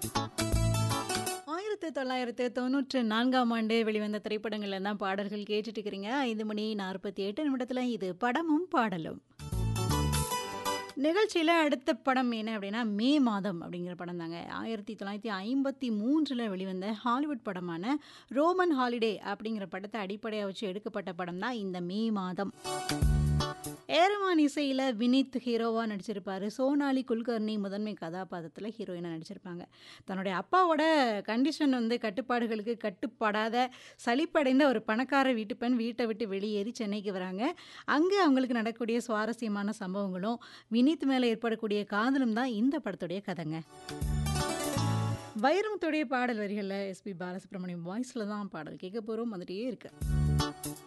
1994ஆம் ஆண்டு வெளிவந்த திரைப்படங்கள்ல தான் பாடல்கள் கேட்டுட்டு இருக்கிறீங்க. 5 மணி 48 நிமிடத்துல இது படமும் பாடலும். நிகழ்ச்சியில அடுத்த படம் என்ன அப்படின்னா, மே மாதம் அப்படிங்கிற படம் தாங்க. 1953ல வெளிவந்த ஹாலிவுட் படமான ரோமன் ஹாலிடே அப்படிங்கிற படத்த அடிப்படையா வச்சு எடுக்கப்பட்ட படம் தான் இந்த மே மாதம். ஏரமான் இசையில வினீத் ஹீரோவா நடிச்சிருப்பாரு. சோனாலி குல்கர்னி முதன்மை கதாபாத்திரத்துல ஹீரோயினா நடிச்சிருப்பாங்க. தன்னுடைய அப்பாவோட கண்டிஷன் வந்து கட்டுப்பாடுகளுக்கு கட்டுப்படாத சலிப்படைந்த ஒரு பணக்கார வீட்டு பெண் வீட்ட விட்டு வெளியேறி சென்னைக்கு வராங்க. அங்க அவங்களுக்கு நடக்கக்கூடிய சுவாரஸ்யமான சம்பவங்களும், வினீத் மேல ஏற்படக்கூடிய காதலும் தான் இந்த படத்துடைய கதைங்க. வைரமுத்துடைய பாடல் வரிகள்ல எஸ்பி பாலசுப்ரமணியம் வாய்ஸ்ல தான் பாடல் கேட்க போறோம். வந்துட்டே இருக்கு.